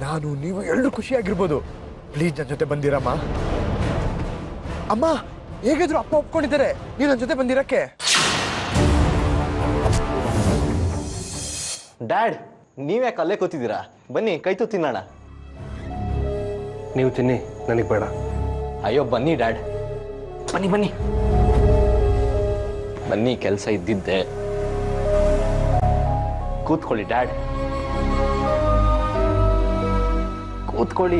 ನಾನು ನೀವು ಎಲ್ಲರೂ ಖುಷಿಯಾಗಿರ್ಬೋದು ಪ್ಲೀಸ್ ನನ್ನ ಜೊತೆ ಬಂದಿರಮ್ಮ ಅಮ್ಮ ಹೇಗಿದ್ರು ಅಪ್ಪ ಒಪ್ಕೊಂಡಿದ್ದಾರೆ ನೀವು ನನ್ನ ಜೊತೆ ಬಂದಿರಕ್ಕೆ ಡ್ಯಾಡ್ ನೀವ್ಯಾಕೆ ಅಲ್ಲೇ ಕೂತಿದ್ದೀರಾ ಬನ್ನಿ ಕೈ ತು ತಿನ್ನೋಣ ನೀವು ತಿನ್ನಿ ನನಗೆ ಬೇಡ ಅಯ್ಯೋ ಬನ್ನಿ ಡ್ಯಾಡ್ ಬನ್ನಿ ಬನ್ನಿ ಬನ್ನಿ ಕೆಲಸ ಇದ್ದಿದ್ದೆ ಕೂತ್ಕೊಳ್ಳಿ ಡ್ಯಾಡ್ ಕೂತ್ಕೊಳ್ಳಿ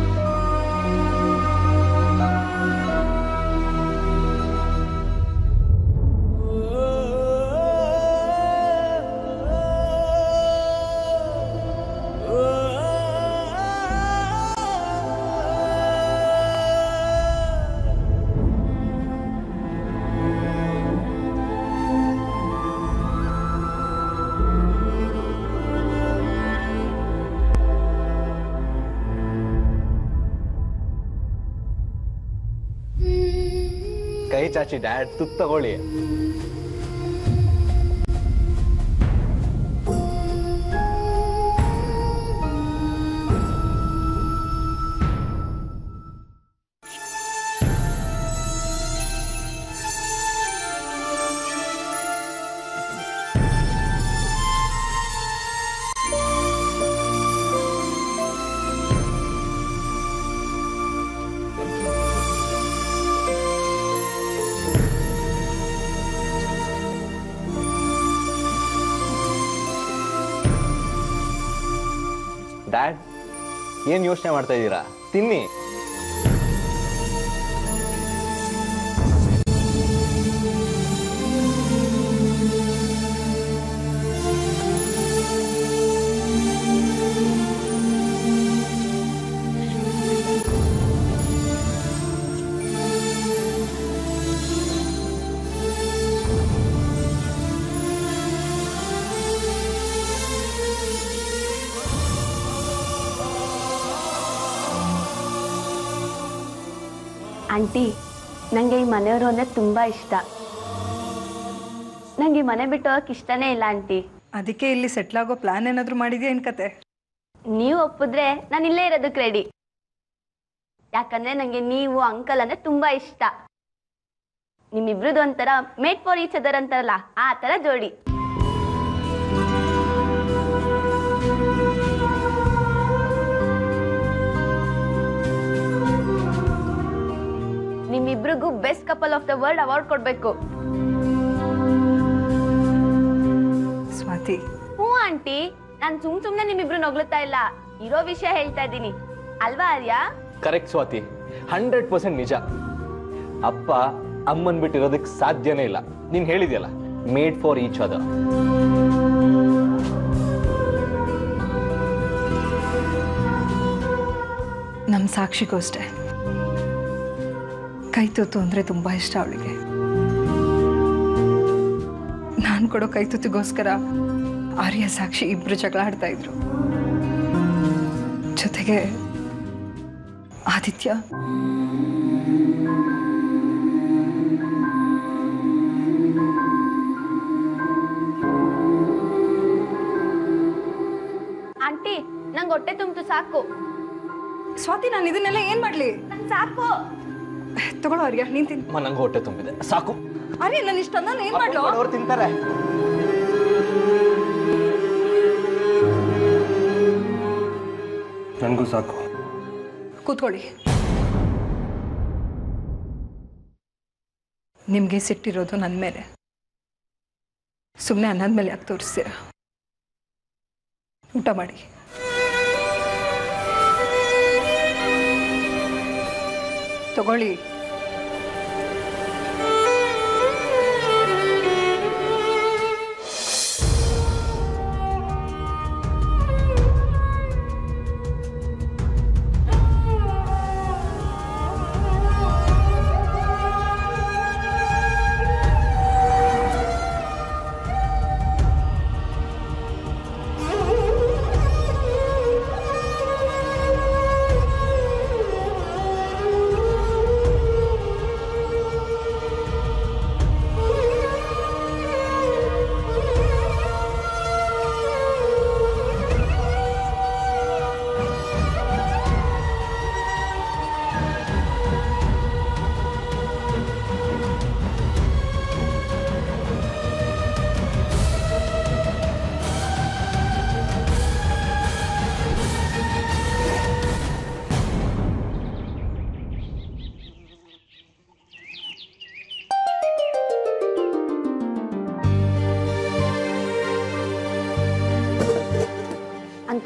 ಕೈ ಚಾಚಿ ಡ್ಯಾಡ್ ತುತ್ತು ತಗೊಳ್ಳಿ ಡ್ಯಾಡ್ ಏನ್ ಯೋಚನೆ ಮಾಡ್ತಾ ಇದ್ದೀರಾ ತಿನ್ನಿ ಆಂಟಿ ನನಗೆ ಈ ಮನೆಯವರು ಅಂದರೆ ತುಂಬ ಇಷ್ಟ ನಂಗೆ ಈ ಮನೆ ಬಿಟ್ಟು ಹೋಗಕ್ಕೆ ಇಷ್ಟನೇ ಇಲ್ಲ ಆಂಟಿ ಅದಕ್ಕೆ ಇಲ್ಲಿ ಸೆಟ್ಲ್ ಆಗೋ ಪ್ಲಾನ್ ಏನಾದರೂ ಮಾಡಿದ್ಯಾ ಏನ್ ಕತೆ ನೀವು ಒಪ್ಪಿದ್ರೆ ನಾನು ಇಲ್ಲೇ ಇರೋದಕ್ಕೆ ರೆಡಿ ಯಾಕಂದ್ರೆ ನನಗೆ ನೀವು ಅಂಕಲ್ ಅಂದ್ರೆ ತುಂಬಾ ಇಷ್ಟ ನಿಮ್ಮಿಬ್ರದ್ದು ಒಂಥರ ಮೇಡ್ ಫಾರ್ ಈಚ್ ಅದರ್ ಅಂತಾರಲ್ಲ ಆ ಥರ ಜೋಡಿ ನಿಮ್ಮಿಬ್ರಿಗೂ best couple of the world award ಕೊಡ್ಬೇಕು ಸ್ವಾತಿ ಹ್ಞೂ ಆಂಟಿ ನಾನು ಸುಮ್ ಸುಮ್ನೆ ನಿಮ್ಮಿಬ್ರು ನೊಗ್ಲುತ್ತಾ ಇಲ್ಲ ಇರೋ ವಿಷಯ ಹೇಳ್ತಾ ಇದ್ದೀನಿ ಅಲ್ವಾ Arya correct Swathi hundred percent ನಿಜ ಅಪ್ಪ ಅಮ್ಮನ್ ಬಿಟ್ಟಿರೋದಕ್ಕೆ ಸಾಧ್ಯನೇ ಇಲ್ಲ ನೀನ್ ಹೇಳಿದ್ಯಲ್ಲ ಮೇಡ್ ಫಾರ್ ಈಚ್ ಅದರ್ ನಮ್ಮ ಸಾಕ್ಷಿಗೂ ಅಷ್ಟೆ ಕೈ ತುತ್ತು ಅಂದರೆ ತುಂಬ ಇಷ್ಟ ಅವಳಿಗೆ ನಾನು ಕೊಡೋ ಕೈ ತುತ್ತಿಗೋಸ್ಕರ ಆರ್ಯ ಸಾಕ್ಷಿ ಇಬ್ರು ಜಗಳ ಆಡ್ತಾ ಇದ್ರು ಜೊತೆಗೆ ಆದಿತ್ಯ ಆಂಟಿ ನಂಗೆ ಹೊಟ್ಟೆ ತುಂಬಿತು ಸಾಕು ಸ್ವಾತಿ ನಾನು ಇದನ್ನೆಲ್ಲ ಏನು ಮಾಡಲಿ ನಂಗೆ ಸಾಕು ತಗೊಳ್ಳೋ ಆರ್ಯ ನೀನು ತಿನ್ ಅಮ್ಮ ನಂಗೆ ಹೊಟ್ಟೆ ತುಂಬಿದೆ ಸಾಕು ಆರ್ಯ ನಾನು ಇಷ್ಟೊಂದು ಏನು ಮಾಡ್ಲೋ ಅವ್ರು ತಿಂತಾರೆ ನನಗೂ ಸಾಕು ಕೂತ್ಕೊಳ್ಳಿ ನಿಮಗೆ ಸಿಟ್ಟಿರೋದು ನನ್ನ ಮೇಲೆ ಸುಮ್ಮನೆ ಅನ್ನದ ಮೇಲೆ ಯಾಕೆ ತೋರಿಸ್ತೀರ ಊಟ ಮಾಡಿ ತಗೊಳ್ಳಿ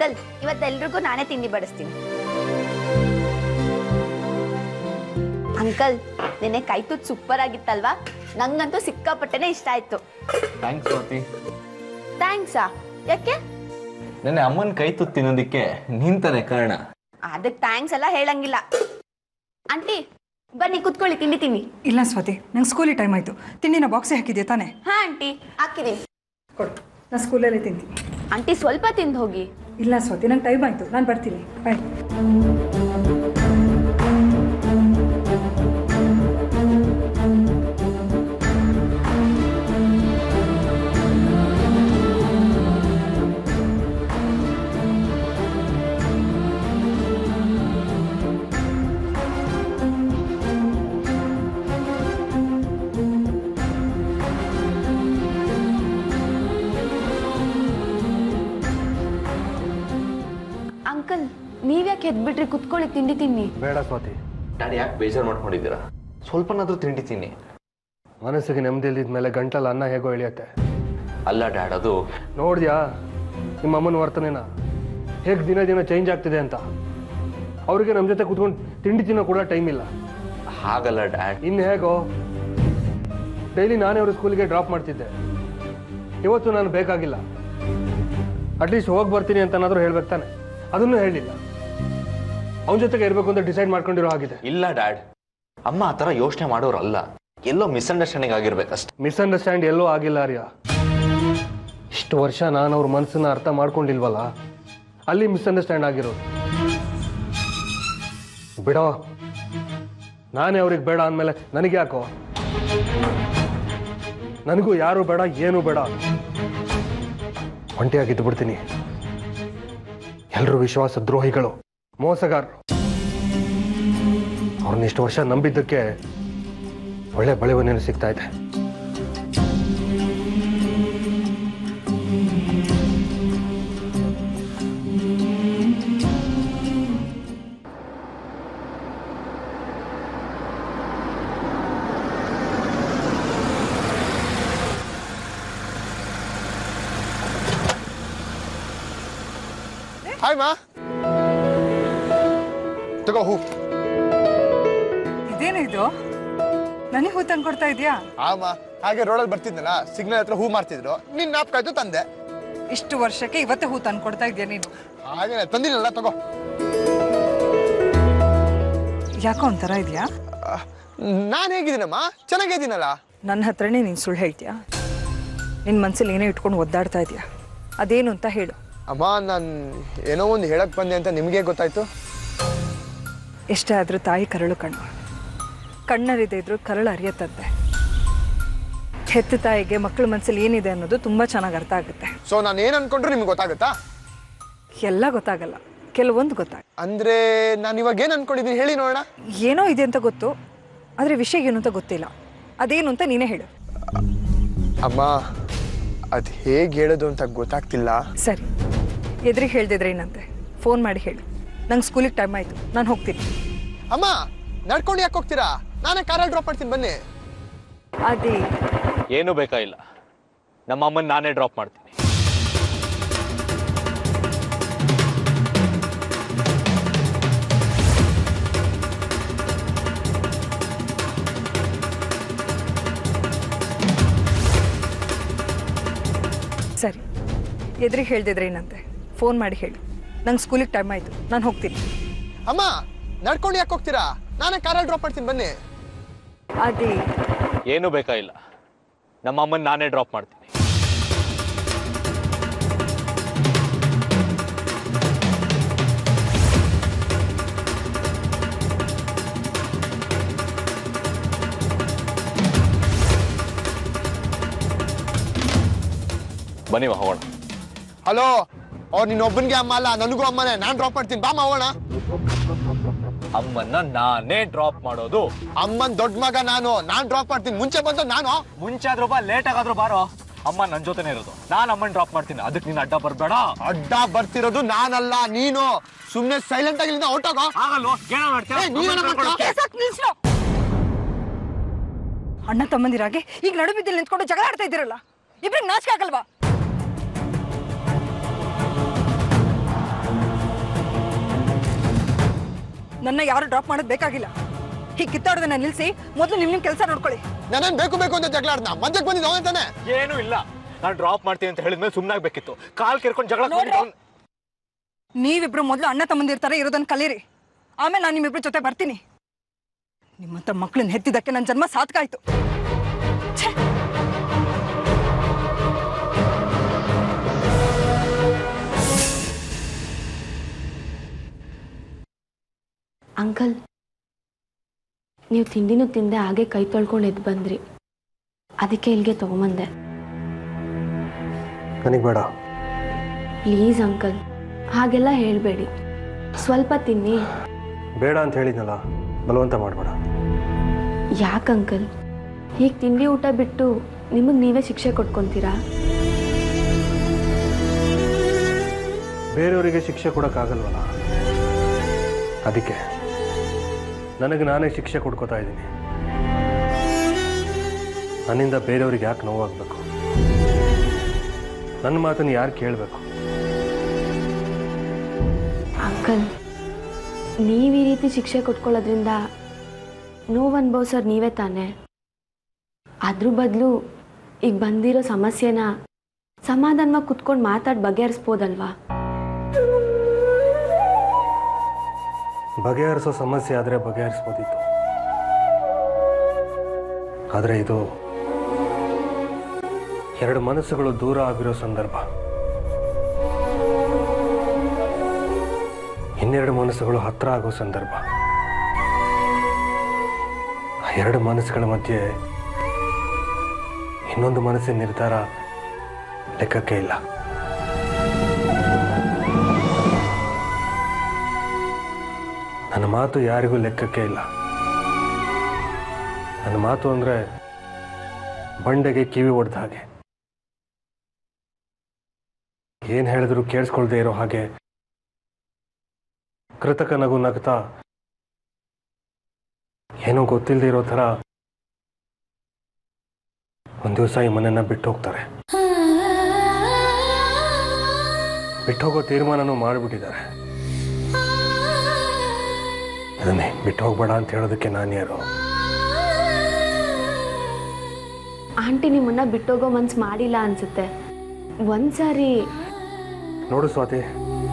ಅಂಕಲ್ ಇವತ್ತೆಲ್ರಿಗೂ ನಾನೇ ತಿಂಡಿ ಬಡಿಸ್ತೀನಿ ಅಂಕಲ್ ನೆನೆ ಕೈ ತುತ್ತು ಸೂಪರ್ ಆಗಿತ್ತಲ್ವಾ ನಂಗಂತೂ ಸಿಕ್ಕಾಪಟ್ಟೆನೆ ಇಷ್ಟ ಆಯ್ತು ಥ್ಯಾಂಕ್ಸ್ ಸ್ವಾತಿ ಥ್ಯಾಂಕ್ಸಾ ಯಾಕೆ ನೆನ್ನೆ ಅಮ್ಮನ ಕೈ ತುತ್ತು ತಿನ್ನೋದಕ್ಕೆ ನಿಂತಾನೆ ಕಾರಣ ಅದಕ್ಕೆ ಥ್ಯಾಂಕ್ಸ್ ಎಲ್ಲ ಹೇಳಂಗಿಲ್ಲ ಆಂಟಿ ಬನ್ನಿ ಕುತ್ಕೊಳ್ಳಿ ತಿಂಡಿ ತಿನ್ನಿ ಇಲ್ಲ ಸ್ವಾತಿ ನಂಗೆ ಸ್ಕೂಲಿಗೆ ಟೈಮ್ ಆಯಿತು ತಿಂಡಿನ ಬಾಕ್ಸಿಗೆ ಹಾಕಿದ್ಯಾ ತಾನೇ ಹಾ ಆಂಟಿ ಹಾಕಿದೀನಿ ಕೊಡು ನಾನು ಸ್ಕೂಲಲ್ಲೇ ತಿಂತೀನಿ ಆಂಟಿ ಸ್ವಲ್ಪ ತಿಂದು ಹೋಗಿ ಇಲ್ಲ ಸ್ವಾತಿ ನಂಗೆ ಟೈಮ್ ಆಯಿತು ನಾನು ಬರ್ತೀನಿ ಬಾಯ್ ಅಂಕಲ್ ನೀವ್ಯಾಕೆ ಎದ್ಬಿಟ್ರಿ ಕುತ್ಕೊಳ್ಳಿ ತಿಂಡಿ ತಿನ್ನಿ ಬೇಡ ಸ್ವಾತಿ ಡ್ಯಾಡಿ ಯಾಕೆ ಬೇಜಾರು ಮಾಡ್ಕೊಂಡಿದ್ದೀರಾ ಸ್ವಲ್ಪನಾದ್ರೂ ತಿಂಡಿ ತಿನ್ನಿ ಮನಸ್ಸಿಗೆ ನೆಮ್ಮದಿ ಇಲ್ದಿದ ಮೇಲೆ ಗಂಟಲು ಅನ್ನ ಹೇಗೋ ಇಳಿಯತ್ತೆ ಅಲ್ಲ ಡ್ಯಾಡ್ ಅದು ನೋಡಿದ್ಯಾ ನಿಮ್ಮ ಅಮ್ಮನ ವರ್ತನೆನ ಹೇಗೆ ದಿನ ದಿನ ಚೇಂಜ್ ಆಗ್ತಿದೆ ಅಂತ ಅವರಿಗೆ ನಮ್ಮ ಜೊತೆ ಕುತ್ಕೊಂಡು ತಿಂಡಿ ತಿನ್ನೋ ಕೂಡ ಟೈಮ್ ಇಲ್ಲ ಹಾಗಲ್ಲ ಡ್ಯಾಡ್ ಇನ್ನು ಹೇಗೋ ಡೈಲಿ ನಾನೇ ಅವ್ರ ಸ್ಕೂಲಿಗೆ ಡ್ರಾಪ್ ಮಾಡ್ತಿದ್ದೆ ಇವತ್ತು ನಾನು ಬೇಕಾಗಿಲ್ಲ ಅಟ್ಲೀಸ್ಟ್ ಹೋಗಿ ಬರ್ತೀನಿ ಅಂತನಾದ್ರೂ ಹೇಳ್ಬೇಕು ತಾನೆ ಅದನ್ನು ಹೇಳಿಲ್ಲ ಅವನ ಜೊತೆಗೆ ಇರಬೇಕು ಅಂತ ಡಿಸೈಡ್ ಮಾಡ್ಕೊಂಡಿರೋ ಹಾಗಿದೆ ಇಲ್ಲ ಡ್ಯಾಡ್ ಅಮ್ಮ ಆ ಥರ ಯೋಚನೆ ಮಾಡೋರಲ್ಲ ಎಲ್ಲೋ ಮಿಸ್ಅಂಡರ್ಸ್ಟ್ಯಾಂಡಿಂಗ್ ಆಗಿರ್ಬೇಕಷ್ಟೆ ಮಿಸ್ಅಂಡರ್ಸ್ಟ್ಯಾಂಡ್ ಎಲ್ಲೂ ಆಗಿಲ್ಲ ಆರ್ಯ ಇಷ್ಟು ವರ್ಷ ನಾನು ಅವ್ರ ಮನಸ್ಸನ್ನ ಅರ್ಥ ಮಾಡ್ಕೊಂಡಿಲ್ವಲ್ಲ ಅಲ್ಲಿ ಮಿಸ್ಅಂಡರ್ಸ್ಟ್ಯಾಂಡ್ ಆಗಿರೋದು ಬಿಡೋ ನಾನೇ ಅವ್ರಿಗೆ ಬೇಡ ಅಂದಮೇಲೆ ನನಗೆ ಯಾಕೋ ನನಗೂ ಯಾರು ಬೇಡ ಏನು ಬೇಡ ಒಂಟಿಯಾಗಿದ್ದು ಬಿಡ್ತೀನಿ ಎಲ್ಲರೂ ವಿಶ್ವಾಸ ದ್ರೋಹಿಗಳು ಮೋಸಗಾರರು ಅವ್ರನ್ನ ಇಷ್ಟು ವರ್ಷ ನಂಬಿದ್ದಕ್ಕೆ ಒಳ್ಳೆ ಬೆಳವಣಿಗೆ ಸಿಗ್ತಾ ಇದೆ ಹಾಯ್ ಮಾ ತಗೋ ಹೂ ಇದೇನು ಇದು ನನಗೆ ಹೂ ತಂದು ಕೊಡ್ತಾ ಇದೆಯಾ ಆಮ ಹಾಗೆ ರೋಡಲ್ಲಿ ಬರ್ತಿದ್ನಲ್ಲ ಸಿಗ್ನಲ್ ಹತ್ರ ಹೂ ಮಾರ್ತಿದ್ರು ನಿನ್ ನಾಪ್ಕಾಯ್ತು ತಂದೆ ಇಷ್ಟು ವರ್ಷಕ್ಕೆ ಇವತ್ತೇ ಹೂ ತಂದು ಕೊಡ್ತಾ ಇದೆಯಾ ನೀನು ಹಾಗೆ ತಂದಿನಲ್ಲ ತಗೋ ಯಾಕೋ ಒಂಥರ ಇದೆಯಾ ನಾನು ಹೇಗಿದ್ದೀನಮ್ಮ ಚೆನ್ನಾಗಿದ್ದೀನಲ್ಲ ನನ್ನ ಹತ್ರನೇ ನೀನು ಸುಳ್ಳು ಹೇಳ್ತೀಯಾ ನಿನ್ನ ಮನಸ್ಸಲ್ಲಿ ಏನೇ ಇಟ್ಕೊಂಡು ಒದ್ದಾಡ್ತಾ ಇದೆಯಾ ಅದೇನು ಅಂತ ಹೇಳು ಅಮ್ಮ ನಾನು ಏನೋ ಒಂದು ಹೇಳಕ್ ಬಂದೆ ಅಂತ ನಿಮಗೆ ಗೊತ್ತಾಯ್ತು ಎಷ್ಟೇ ಆದರೂ ತಾಯಿ ಕರಳು ಕಣ್ಣು ಕಣ್ಣರಿದೆ ಇದ್ರು ಕರಳು ಅರಿಯತ್ತಂತೆ ಹೆತ್ತ ತಾಯಿಗೆ ಮಕ್ಕಳ ಮನಸ್ಸಲ್ಲಿ ಏನಿದೆ ಅನ್ನೋದು ತುಂಬ ಚೆನ್ನಾಗಿ ಅರ್ಥ ಆಗುತ್ತೆ ಸೊ ನಾನು ಏನು ಅನ್ಕೊಂಡ್ರು ನಿಮ್ಗೆ ಗೊತ್ತಾಗುತ್ತಾ ಎಲ್ಲ ಗೊತ್ತಾಗಲ್ಲ ಕೆಲವೊಂದು ಗೊತ್ತಾಗ ಅಂದ್ರೆ ನಾನು ಇವಾಗ ಏನು ಅನ್ಕೊಂಡಿದ್ದೀನಿ ಹೇಳಿ ನೋಡೋಣ ಏನೋ ಇದೆ ಅಂತ ಗೊತ್ತು ಆದರೆ ವಿಷಯ ಏನು ಅಂತ ಗೊತ್ತಿಲ್ಲ ಅದೇನು ಅಂತ ನೀನೇ ಹೇಳು ಅಮ್ಮ ಅದು ಹೇಗೆ ಹೇಳೋದು ಅಂತ ಗೊತ್ತಾಗ್ತಿಲ್ಲ ಸರಿ ಎದುರಿಗೆ ಹೇಳ್ದಿದ್ರೆ ಏನಂತೆ ಫೋನ್ ಮಾಡಿ ಹೇಳು ನಂಗೆ ಸ್ಕೂಲಿಗೆ ಟೈಮ್ ಆಯಿತು ನಾನು ಹೋಗ್ತೀನಿ ಅಮ್ಮ ನಡ್ಕೊಂಡು ಯಾಕೆ ಹೋಗ್ತೀರಾ ನಾನೇ ಕಾರಲ್ಲಿ ಡ್ರಾಪ್ ಮಾಡ್ತೀನಿ ಬನ್ನಿ ಅದೇ ಏನೂ ಬೇಕಾಗಿಲ್ಲ ನಮ್ಮ ಅಮ್ಮನ ನಾನೇ ಡ್ರಾಪ್ ಮಾಡ್ತೀನಿ ಸರಿ ಎದುರಿಗೆ ಹೇಳ್ದಿದ್ರೆ ಏನಂತೆ ಫೋನ್ ಮಾಡಿ ಹೇಳು ನಂಗೆ ಸ್ಕೂಲಿಗೆ ಟೈಮ್ ಆಯಿತು ನಾನು ಹೋಗ್ತೀನಿ ಅಮ್ಮ ನಡ್ಕೊಂಡು ಯಾಕೆ ಹೋಗ್ತೀರಾ ನಾನೇ ಕಾರಲ್ಲಿ ಡ್ರಾಪ್ ಮಾಡ್ತೀನಿ ಬನ್ನಿ ಅದೇ ಏನೂ ಬೇಕಾಗಿಲ್ಲ ನಮ್ಮ ಅಮ್ಮನ ನಾನೇ ಡ್ರಾಪ್ ಮಾಡ್ತೀನಿ ಬನ್ನಿ ವಾ, ಹೋಗೋಣ ಹಲೋ ಅವ್ರು ನಿನ್ನೊಬ್ಬನಿಗೆ ಅಮ್ಮ ಅಲ್ಲ ನನಗೂ ಅಮ್ಮನೇ ನಾನು ಡ್ರಾಪ್ ಮಾಡ್ತೀನಿ ಬಾ ಹೋಗೋಣ ಅಮ್ಮನ್ನ ನಾನೇ ಡ್ರಾಪ್ ಮಾಡೋದು ಅಮ್ಮನ್ ದೊಡ್ಡ ಮಗ ನಾನು ನಾನು ಡ್ರಾಪ್ ಮಾಡ್ತೀನಿ ಮುಂಚೆ ಬಂದು ನಾನು ಮುಂಚೆ ಆದ್ರೂ ಬಾ ಲೇಟ್ ಆಗಾದ್ರೂ ಬಾರೋ ಅಮ್ಮ ನನ್ನ ಜೊತೆನೇ ಇರೋದು ನಾನು ಅಮ್ಮನ ಡ್ರಾಪ್ ಮಾಡ್ತೀನಿ ಅದಕ್ಕೆ ನೀನು ಅಡ್ಡ ಬರಬೇಡ ಅಡ್ಡ ಬರ್ತಿರೋದು ನಾನಲ್ಲ ನೀನು ಸುಮ್ನೆ ಸೈಲೆಂಟ್ ಆಗಿ ಇಲ್ಲಿಂದ ಹೊರ್ಟೋಗೋ ಆಗಲ್ವೋ ಏನೋ ಮಾಡ್ತೀಯ ಏ, ನೀನೇನೋ ಮಾಡ್ತೀಯ? ಅಣ್ಣ ತಮ್ಮಂದಿರಾಗೆ ಈಗ ನಡು ಬಿದ್ದಲ್ಲಿ ನಿಂತ್ಕೊಂಡು ಜಗಳ ಆಡ್ತಾ ಇದ್ದೀರಲ್ಲ ಇಬ್ರಿಗೆ ನಾಚಿಕೆ ಆಗಲ್ವಾ ನನ್ನ ಯಾರು ಡ್ರಾಪ್ ಮಾಡೋದು ಬೇಕಾಗಿಲ್ಲ ಹೀಗೆ ಕಿತ್ತಾಡೋದನ್ನ ನಿಲ್ಲಿಸಿ ಮೊದಲು ನಿಮ್ಮ ನಿಮ್ಮ ಕೆಲಸ ನೋಡ್ಕೊಳ್ಳಿ ನಾನೇನ್ ಬೇಕು ಬೇಕು ಅಂತ ಜಗಳ ಆಡ್ನ ಮಧ್ಯಕ್ಕೆ ಬಂದಿದ್ದು ಅವನೇ ತಾನೆ ಏನೂ ಇಲ್ಲ ನಾನು ಡ್ರಾಪ್ ಮಾಡ್ತೀನಿ ಅಂತ ಹೇಳಿದ್ಮೇಲೆ ಸುಮ್ಮನಾಗಬೇಕಿತ್ತು ಕಾಲ್ ಕೆರ್ಕೊಂಡು ಜಗಳ ನೋಡ್ರಿ. ನೀವಿಬ್ರು ಮೊದಲು ಅಣ್ಣ ತಮ್ಮಂದಿರ್ತಾರೆ ಇರೋದನ್ನ ಕಲೀರಿ ಆಮೇಲೆ ನಾನು ನಿಮ್ಮಿಬ್ರ ಜೊತೆ ಬರ್ತೀನಿ ನಿಮ್ಮಂತ ಮಕ್ಕಳನ್ನ ಹೆತ್ತಿದ್ದಕ್ಕೆ ನನ್ನ ಜನ್ಮ ಸಾರ್ಥಕ ಆಯ್ತು ಛೇ ಅಂಕಲ್ ನೀವು ತಿಂಡಿನೂ ತಿಂದೆ ಹಾಗೆ ಕೈ ತೊಳ್ಕೊಂಡು ಎದ್ದು ಬಂದ್ರಿ ಅದಕ್ಕೆ ಇಲ್ಲಿಗೆ ತಗೊಂಬಂದೆ ನನಗೆ ಬೇಡ ಪ್ಲೀಸ್ ಅಂಕಲ್ ಹಾಗೆಲ್ಲ ಹೇಳಬೇಡಿ ಸ್ವಲ್ಪ ತಿನ್ನಿ ಬೇಡ ಅಂತ ಹೇಳಿದ್ನಲ್ಲ ಬಲವಂತ ಮಾಡಬೇಡ ಯಾಕೆ ಅಂಕಲ್ ಹೀಗೆ ತಿಂಡಿ ಊಟ ಬಿಟ್ಟು ನಿಮಗೆ ನೀವೇ ಶಿಕ್ಷೆ ಕೊಟ್ಕೊತೀರಾ ಬೇರೆಯವರಿಗೆ ಶಿಕ್ಷೆ ಕೊಡೋಕ್ಕಾಗಲ್ವಲ್ಲ ಅದಕ್ಕೆ ನನಗೆ ನಾನೇ ಶಿಕ್ಷೆ ಕೊಡ್ಕೋತಾ ಇದ್ದೀನಿ ನನ್ನಿಂದ ಬೇರೆಯವ್ರಿಗೆ ಯಾಕೆ ನೋವಾಗಬೇಕು ನನ್ನ ಮಾತನ್ನು ಯಾರು ಕೇಳಬೇಕು ಅಂಕಲ್ ನೀವು ಈ ರೀತಿ ಶಿಕ್ಷೆ ಕೊಟ್ಕೊಳ್ಳೋದ್ರಿಂದ ನೋವು ಅನುಭವಿಸೋರು ನೀವೇ ತಾನೆ ಅದ್ರ ಬದಲು ಈಗ ಬಂದಿರೋ ಸಮಸ್ಯೆನ ಸಮಾಧಾನವಾಗಿ ಕುತ್ಕೊಂಡು ಮಾತಾಡಿ ಬಗೆಹರಿಸ್ಬೋದಲ್ವಾ ಬಗೆಹರಿಸೋ ಸಮಸ್ಯೆ ಆದರೆ ಬಗೆಹರಿಸ್ಬೋದಿತ್ತು ಆದರೆ ಇದು ಎರಡು ಮನಸ್ಸುಗಳು ದೂರ ಆಗಿರೋ ಸಂದರ್ಭ ಇನ್ನೆರಡು ಮನಸ್ಸುಗಳು ಹತ್ರ ಆಗೋ ಸಂದರ್ಭ ಆ ಎರಡು ಮನಸ್ಸುಗಳ ಮಧ್ಯೆ ಇನ್ನೊಂದು ಮನಸ್ಸಿನ ನಿರ್ಧಾರ ಲೆಕ್ಕಕ್ಕೆ ಇಲ್ಲ ನನ್ನ ಮಾತು ಯಾರಿಗೂ ಲೆಕ್ಕಕ್ಕೆ ಇಲ್ಲ ನನ್ನ ಮಾತು ಅಂದರೆ ಬಂಡೆಗೆ ಕಿವಿ ಒಡೆದ ಹಾಗೆ ಏನು ಹೇಳಿದ್ರು ಕೇಳಿಸ್ಕೊಳ್ದೇ ಇರೋ ಹಾಗೆ ಕೃತಕ ನಗು ನಗ್ತಾ ಏನೋ ಗೊತ್ತಿಲ್ಲದೆ ಇರೋ ಥರ ಒಂದು ದಿವಸ ಈ ಮನೆಯನ್ನ ಬಿಟ್ಟು ಹೋಗ್ತಾರೆ ಬಿಟ್ಟು ಹೋಗೋ ತೀರ್ಮಾನನೂ ಮಾಡಿಬಿಟ್ಟಿದ್ದಾರೆ ಅದನ್ನೇ ಬಿಟ್ಟು ಹೋಗ್ಬೇಡ ಅಂತ ಹೇಳೋದಕ್ಕೆ ನಾನು ಯಾರು ಆಂಟಿ ನಿಮ್ಮನ್ನ ಬಿಟ್ಟೋಗೋ ಮನ್ಸು ಮಾಡಿಲ್ಲ ಅನ್ಸುತ್ತೆ ಒಂದ್ಸಾರಿ ನೋಡು ಸ್ವಾತಿ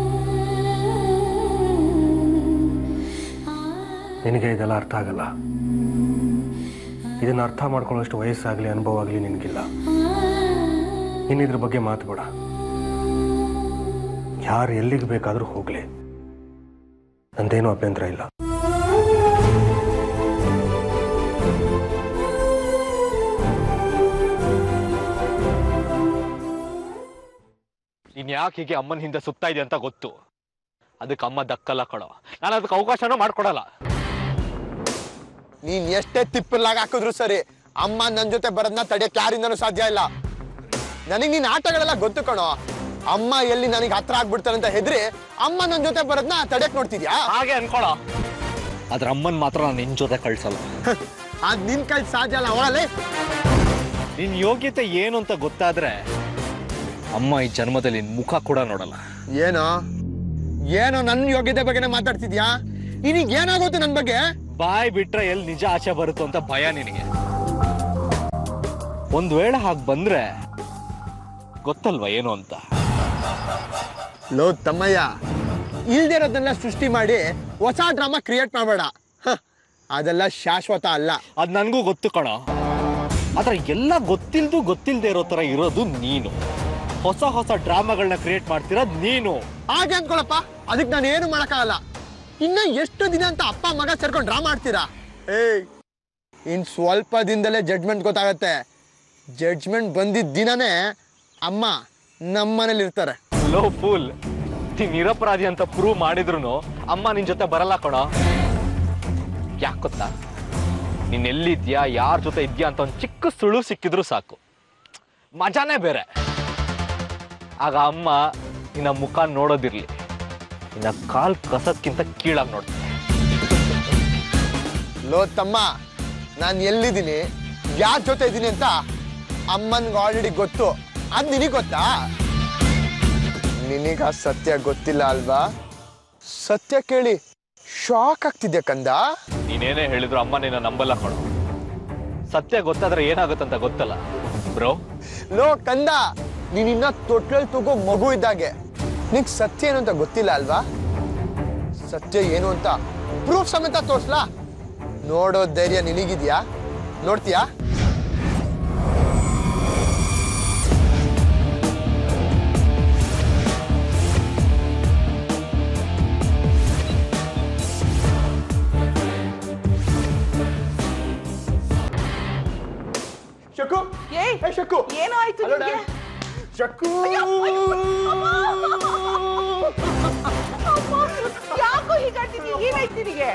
ನಿನಗೆ ಇದೆಲ್ಲ ಅರ್ಥ ಆಗಲ್ಲ ಇದನ್ನು ಅರ್ಥ ಮಾಡ್ಕೊಳ್ಳೋಷ್ಟು ವಯಸ್ಸಾಗಲಿ ಅನುಭವ ಆಗಲಿ ನಿನಗಿಲ್ಲ ನೀನು ಇದ್ರ ಬಗ್ಗೆ ಮಾತುಬೇಡ ಯಾರು ಎಲ್ಲಿಗೆ ಬೇಕಾದರೂ ಹೋಗಲಿ ನಂದೇನೂ ಅಭ್ಯಂತರ ಇಲ್ಲ ನೀನ್ ಯಾಕೆ ಹೀಗೆ ಅಮ್ಮನ ಹಿಂದೆ ಸುತ್ತಾ ಇದೆ ಅಂತ ಗೊತ್ತು ಅದಕ್ಕೆ ಅಮ್ಮ ದಕ್ಕಲ್ಲ ಕಣೋ ನಾನು ಅದಕ್ಕೆ ಅವಕಾಶನೂ ಮಾಡ್ಕೊಡಲ್ಲ ನೀನ್ ಎಷ್ಟೇ ತಿಪ್ಪಲಾಗ ಹಾಕಿದ್ರು ಸರಿ ಅಮ್ಮ ನನ್ ಜೊತೆ ಬರೋದ್ನ ತಡೆಯಕ್ ಯಾರಿಂದನೂ ಸಾಧ್ಯ ಇಲ್ಲ ನನಗ್ ನೀನ್ ಆಟಗಳೆಲ್ಲ ಗೊತ್ತು ಕಣೋ ಅಮ್ಮ ಎಲ್ಲಿ ನನಗೆ ಹತ್ರ ಆಗ್ಬಿಡ್ತಾರೆ ಅಂತ ಹೆದ್ರಿ ಅಮ್ಮ ನನ್ ಜೊತೆ ಬರೋದ್ನ ತಡೆಯಕ್ ನೋಡ್ತಿದ್ಯಾ ಹಾಗೆ ಅನ್ಕೊಳೋ ಆದ್ರೆ ಅಮ್ಮನ್ ಮಾತ್ರ ನಾನು ನಿನ್ ಜೊತೆ ಕಳ್ಸಲ್ಲ ಅದ್ ನಿನ್ ಕೈ ಸಾಧ್ಯ ಅಲ್ಲ ಅವಳೇ ನಿನ್ ಯೋಗ್ಯತೆ ಏನು ಅಂತ ಗೊತ್ತಾದ್ರೆ ಅಮ್ಮ ಈ ಜನ್ಮದಲ್ಲಿ ನಿನ್ ಮುಖ ಕೂಡ ನೋಡಲ್ಲ ಏನೋ ಏನೋ ನನ್ನ ಯೋಗ್ಯತೆ ಬಗ್ಗೆನೇ ಮಾತಾಡ್ತಿದ್ಯಾ ನಿನಗ್ ಏನಾಗುತ್ತೆ ನನ್ ಬಗ್ಗೆ ಬಾಯ್ ಬಿಟ್ರೆ ಎಲ್ಲಿ ನಿಜ ಆಚೆ ಬರುತ್ತೋ ಅಂತ ಭಯ ನಿನಗೆ ಒಂದ್ ವೇಳೆ ಹಾಗೆ ಬಂದ್ರೆ ಗೊತ್ತಲ್ವಾ ಏನು ಅಂತ ಲೋ ತಮ್ಮಯ್ಯ ಇಲ್ದೇ ಇರೋದನ್ನೆಲ್ಲ ಸೃಷ್ಟಿ ಮಾಡಿ ಹೊಸ ಡ್ರಾಮಾ ಕ್ರಿಯೇಟ್ ಮಾಡಬೇಡ ಅದೆಲ್ಲ ಶಾಶ್ವತ ಅಲ್ಲ ಅದ್ ನನ್ಗೂ ಗೊತ್ತು ಕಣ ಆದ್ರೆ ಎಲ್ಲ ಗೊತ್ತಿಲ್ದು ಗೊತ್ತಿಲ್ದೇ ಇರೋ ತರ ಇರೋದು ನೀನು ಹೊಸ ಹೊಸ ಡ್ರಾಮಾಗಳನ್ನ ಕ್ರಿಯೇಟ್ ಮಾಡ್ತಿರೋದ್ ನೀನು ಹಾಗೆ ಅಂದ್ಕೊಳಪ್ಪ ಅದಕ್ಕೆ ನಾನು ಏನು ಮಾಡಕ್ಕಾಗಲ್ಲ ಇನ್ನ ಎಷ್ಟು ದಿನ ಅಂತ ಅಪ್ಪ ಮಗ ಸೇರ್ಕೊಂಡು ಡ್ರಾ ಮಾಡ್ತೀರಾ ಏಯ್ ಇನ್ ಸ್ವಲ್ಪ ದಿನದಲ್ಲೇ ಜಡ್ಜ್ಮೆಂಟ್ ಗೊತ್ತಾಗತ್ತೆ ಜಡ್ಜ್ಮೆಂಟ್ ಬಂದಿದ್ದ ದಿನನೇ ಅಮ್ಮ ನಮ್ಮನೇಲಿ ಇರ್ತಾರೆ ಲೋ ಫೂಲ್ ನೀನ್ ನಿರಪರಾಧಿ ಅಂತ ಪ್ರೂವ್ ಮಾಡಿದ್ರು ಅಮ್ಮ ನಿನ್ ಜೊತೆ ಬರಲ್ಲ ಕಣ ಯಾಕೆ ಗೊತ್ತಾ ನೀನ್ ಎಲ್ಲಿದ್ಯಾ ಯಾರ ಜೊತೆ ಇದ್ಯಾ ಅಂತ ಒಂದು ಚಿಕ್ಕ ಸುಳು ಸಿಕ್ಕಿದ್ರು ಸಾಕು ಮಜಾನೇ ಬೇರೆ ಆಗ ಅಮ್ಮ ನಿನ್ನ ಮುಖ ನೋಡೋದಿರ್ಲಿ ನಿನ್ನ ಕಾಲ್ ಕಸದ್ಕಿಂತ ಕೀಳಾಗಿ ನೋಡ್ತಾರೆ ಲೋ ತಮ್ಮ ನಾನು ಎಲ್ಲಿದ್ದೀನಿ ಯಾರ ಜೊತೆ ಇದ್ದೀನಿ ಅಂತ ಅಮ್ಮನ್ಗೆ ಆಲ್ರೆಡಿ ಗೊತ್ತು ಅದ್ ನಿನಗೆ ಗೊತ್ತಾ ನಿನಗ ಸತ್ಯ ಗೊತ್ತಿಲ್ಲ ಅಲ್ವಾ ಸತ್ಯ ಕೇಳಿ ಶಾಕ್ ಆಗ್ತಿದ್ದೆ ಕಂದ ನೀನೇನೇ ಹೇಳಿದ್ರು ಅಮ್ಮ ನಿನ್ನ ನಂಬಲ್ಲ ಕಣೋ ಸತ್ಯ ಗೊತ್ತಾದ್ರೆ ಏನಾಗುತ್ತಂತ ಗೊತ್ತಲ್ಲ ಬ್ರೋ ಲೋ ಕಂದ ನೀನಿನ್ನ ತೊಟ್ಲಲ್ಲಿ ತೂಗೋ ಮಗು ಇದ್ದಾಗೆ ನಿಂಗೆ ಸತ್ಯ ಏನು ಅಂತ ಗೊತ್ತಿಲ್ಲ ಅಲ್ವಾ ಸತ್ಯ ಏನು ಅಂತ ಪ್ರೂಫ್ ಸಮೇತ ತೋರ್ಸ್ಲಾ ನೋಡೋ ಧೈರ್ಯ ನಿನಗಿದ್ಯಾ ನೋಡ್ತೀಯಾ ಶಕು ಏಯ್ ಏ ಶಕು ಏನೋ ಆಯ್ತು Hello, ನಿನ್ಗೆ? Dad. ಶಕು ಯಾಕೋ ಹೀಗಾಡ್ತೀನಿ ಏನಾಯ್ತು ನಿನಗೆ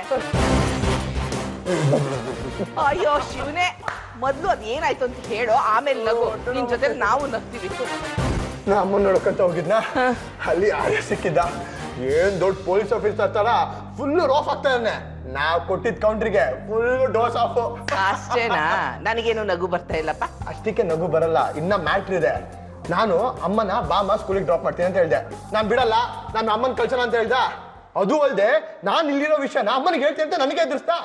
ಅಯ್ಯೋ ಶಿವನೇ ಮೊದ್ಲು ಅದ್ ಏನಾಯ್ತು ಅಂತ ಹೇಳೋ ಆಮೇಲೆ ನಗು ನಿನ್ ಜೊತೆ ನಾವು ನಗ್ತೀವಿ ನಾ ಅಮ್ಮ ನೋಡ್ಕೊಂತ ಹೋಗಿದ್ನ ಅಲ್ಲಿ ಆಗ ಸಿಕ್ಕಿದ್ದ ಏನ್ ದೊಡ್ಡ ಪೊಲೀಸ್ ಆಫೀಸರ್ ತರ ಫುಲ್ ರೋಫ್ ಆಗ್ತಾ ಇದ್ದಾನೆ ನಾವ್ ಕೊಟ್ಟಿದ್ ಕೌಂಟ್ರಿಗೆ ಫುಲ್ ಡೋಸ್ ಆಫ್ ಅಷ್ಟೇನಾ ನನಗೇನು ನಗು ಬರ್ತಾ ಇಲ್ಲಪ್ಪ ಅಷ್ಟಕ್ಕೆ ನಗು ಬರಲ್ಲ ಇನ್ನ ಮ್ಯಾಟ್ರ್ ಇದೆ ನಾನು ಅಮ್ಮನ ಬಾಮ ಸ್ಕೂಲಿಗೆ ಡ್ರಾಪ್ ಮಾಡ್ತೀನಿ ಅಂತ ಹೇಳ್ದೆ ನಾನ್ ಬಿಡಲ್ಲ ನಾನು ಅಮ್ಮನ ಕಳ್ಸೋಣ ಅಂತ ಹೇಳ್ದ ಅದು ಅಲ್ದೆ ನಾನ್ ಇಲ್ಲಿರೋ ವಿಷಯನ ಅಮ್ಮನಿಗೆ ಹೇಳ್ತೀನಿ ಅಂತ ನನಗೆ ಎದುರಿಸ್ತಾ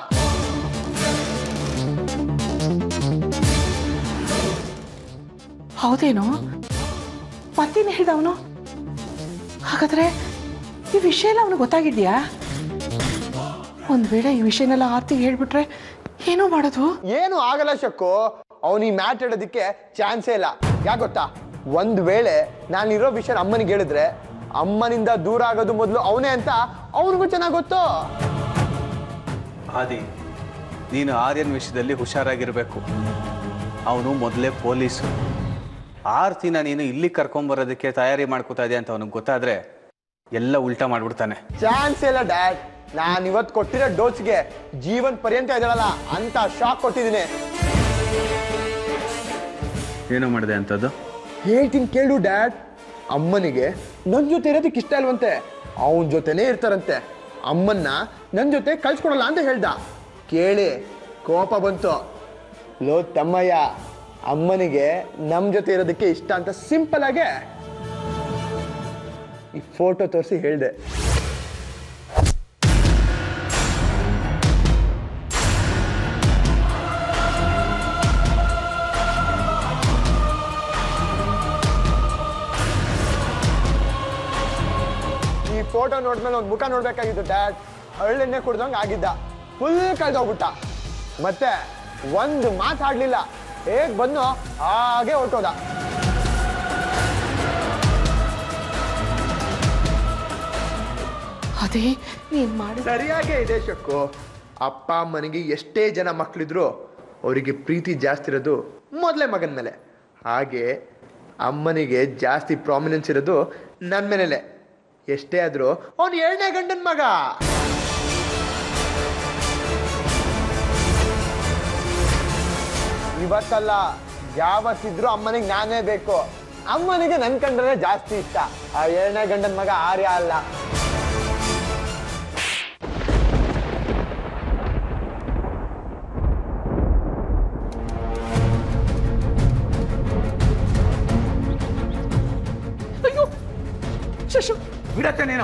ಹೌದೇನೋ ಮತ್ತೇನು ಹೇಳ್ದ ಅವನು ಹಾಗಾದ್ರೆ ಈ ವಿಷಯ ಎಲ್ಲ ಅವನಿಗೆ ಗೊತ್ತಾಗಿದ್ಯಾ ಒಂದ್ ವೇಳೆ ಈ ವಿಷಯನೆಲ್ಲ ಆರ್ತಿಗೆ ಹೇಳ್ಬಿಟ್ರೆ ಏನೋ ಮಾಡೋದು ಏನು ಆಗಲ್ಲ ಶಕ್ಕು ಅವನು ಈ ಮ್ಯಾಟ್ ಹೇಳೋದಕ್ಕೆ ಚಾನ್ಸೇ ಇಲ್ಲ ಯಾಕೆ ಗೊತ್ತಾ ಒಂದ್ ವೇಳೆ ನಾನಿರೋ ವಿಷಯ ಅಮ್ಮನಿಗೆ ಹೇಳಿದ್ರೆ ಅಮ್ಮನಿಂದ ದೂರ ಆಗೋದು ಮೊದಲು ಅವನೇ ಅಂತ ಅವನಿಗೂ ಚೆನ್ನಾಗಿ ಗೊತ್ತು ಆದಿ ನೀನು ಆರ್ಯನ್ ವಿಷಯದಲ್ಲಿ ಹುಷಾರಾಗಿರಬೇಕು ಅವನು ಮೊದಲೇ ಪೊಲೀಸು ಆರ್ತಿನ ನೀನು ಇಲ್ಲಿ ಕರ್ಕೊಂಬರೋದಕ್ಕೆ ತಯಾರಿ ಮಾಡ್ಕೋತಾ ಇದೆ ಅಂತ ಅವನಿಗೆ ಗೊತ್ತಾದ್ರೆ ಎಲ್ಲ ಉಲ್ಟಾ ಮಾಡ್ಬಿಡ್ತಾನೆ ಚಾನ್ಸ್ ಇಲ್ಲ ಡ್ಯಾಡ್ ನಾನು ಇವತ್ತು ಕೊಟ್ಟಿರೋ ಡೋಸ್ಗೆ ಜೀವನ್ ಪರ್ಯಂತ ಇದ್ದಾಳಲ್ಲ ಅಂತ ಶಾಕ್ ಕೊಟ್ಟಿದ್ದೀನಿ ಏನೋ ಮಾಡಿದೆ ಅಂತದ್ದು ಹೇಳ್ತೀನಿ ಕೇಳು ಡ್ಯಾಡ್ ಅಮ್ಮನಿಗೆ ನನ್ನ ಜೊತೆ ಇರೋದಕ್ಕೆ ಇಷ್ಟ ಇಲ್ವಂತೆ ಅವನ ಜೊತೆನೇ ಇರ್ತಾರಂತೆ ಅಮ್ಮನ್ನ ನನ್ನ ಜೊತೆ ಕಳ್ಸ್ಕೊಡಲ್ಲ ಅಂತ ಹೇಳ್ದ ಕೇಳಿ ಕೋಪ ಬಂತು ಲೋ ತಮ್ಮಯ್ಯ ಅಮ್ಮನಿಗೆ ನಮ್ಮ ಜೊತೆ ಇರೋದಕ್ಕೆ ಇಷ್ಟ ಅಂತ ಸಿಂಪಲ್ ಆಗೆ ಈ ಫೋಟೋ ತೋರಿಸಿ ಹೇಳ್ದೆ ಈ ಫೋಟೋ ನೋಡಿದ್ಮೇಲೆ ಒಂದು ಮುಖ ನೋಡ್ಬೇಕಾಗಿತ್ತು ಡ್ಯಾಡ್ ಹಳ್ಳೆಣ್ಣೆ ಕುಡ್ದಂಗೆ ಆಗಿದ್ದ ಫುಲ್ ಕಳ್ದೋಗ್ಬಿಟ್ಟ ಮತ್ತೆ ಒಂದು ಮಾತಾಡ್ಲಿಲ್ಲ ಹೇಗ್ ಬಂದು ಹಾಗೆ ಹೊರಟೋದ ಅದೇ ನೀನ್ ಮಾಡಿ ಸರಿಯಾಗೇ ಇದೆ ಶಕ್ಕು ಅಪ್ಪ ಅಮ್ಮನಿಗೆ ಎಷ್ಟೇ ಜನ ಮಕ್ಕಳಿದ್ರು ಅವರಿಗೆ ಪ್ರೀತಿ ಜಾಸ್ತಿ ಇರೋದು ಮೊದಲೇ ಮಗನ ಮೇಲೆ ಹಾಗೆ ಅಮ್ಮನಿಗೆ ಜಾಸ್ತಿ ಪ್ರಾಮಿನೆನ್ಸ್ ಇರೋದು ನನ್ನ ಮೇಲೆಲೆ ಎಷ್ಟೇ ಆದ್ರೂ ಅವನು ಎರಡನೇ ಗಂಡನ ಮಗ ಇವತ್ತಲ್ಲ ಯಾವತ್ತಿದ್ರು ಅಮ್ಮನಿಗೆ ನಾನೇ ಬೇಕು ಅಮ್ಮನಿಗೆ ನನ್ ಕಂಡ್ರೆ ಜಾಸ್ತಿ ಇಷ್ಟ ಆ ಎರಡನೇ ಗಂಡನ ಮಗ ಆರ್ಯ ಅಲ್ಲ ಅಯ್ಯೋ ಶಶು ಬಿಡತ್ತೆ ನೀನು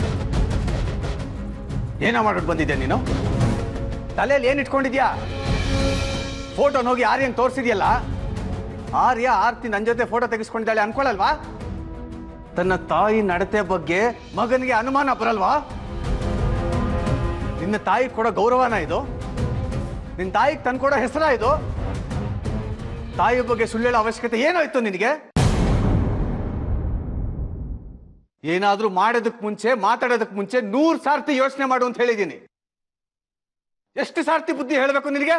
ಏನೋ ಮಾಡ್ಬಿಟ್ಟು ಬಂದಿದ್ಯಾ ನೀನು ತಲೆಯಲ್ಲಿ ಏನು ಇಟ್ಕೊಂಡಿದ್ಯಾ ಫೋಟೋ ಹೋಗಿ ಆರ್ಯಂಗೆ ತೋರಿಸಿದ್ಯಲ್ಲ ಆರ್ಯ ಆರ್ತಿ ನನ್ನ ಜೊತೆ ಫೋಟೋ ತೆಗೆಸ್ಕೊಂಡಿದ್ದಾಳೆ ಅನ್ಕೊಳಲ್ವಾ ತನ್ನ ತಾಯಿ ನಡತೆ ಬಗ್ಗೆ ಮಗನಿಗೆ ಅನುಮಾನ ಬರಲ್ವಾ ನಿನ್ನ ತಾಯಿ ಕೊಡೋ ಗೌರವನ ಇದು ನಿನ್ನ ತಾಯಿಗೆ ತಂದ್ಕೊಡೋ ಹೆಸರ ಇದು ತಾಯಿ ಬಗ್ಗೆ ಸುಳ್ಳು ಹೇಳೋ ಅವಶ್ಯಕತೆ ಏನಾಯ್ತು ನಿನಗೆ ಏನಾದ್ರೂ ಮಾಡೋದಕ್ಕೆ ಮುಂಚೆ ಮಾತಾಡೋದಕ್ಕೆ ಮುಂಚೆ ನೂರ್ ಸಾರ್ತಿ ಯೋಚನೆ ಮಾಡು ಅಂತ ಹೇಳಿದ್ದೀನಿ ಎಷ್ಟು ಸಾರ್ತಿ ಬುದ್ಧಿ ಹೇಳಬೇಕು ನಿನಗೆ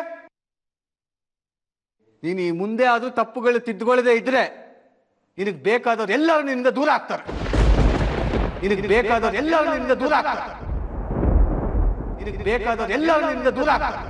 ನೀನು ಈ ಮುಂದೆ ಆದ್ರೂ ತಪ್ಪುಗಳು ತಿದ್ದುಕೊಳ್ಳದೆ ಇದ್ರೆ ನಿನಗೆ ಬೇಕಾದವ್ರು ಎಲ್ಲರೂ ನಿನ್ನಿಂದ ದೂರ ಆಗ್ತಾರೆ ನಿನಗೆ ಬೇಕಾದವ್ರು ಎಲ್ಲರೂ ನಿನ್ನಿಂದ ದೂರ ಆಗ್ತಾರೆ ನಿನಗೆ ಬೇಕಾದವ್ರು ಎಲ್ಲರೂ ನಿನ್ನಿಂದ ದೂರ ಆಗ್ತಾರೆ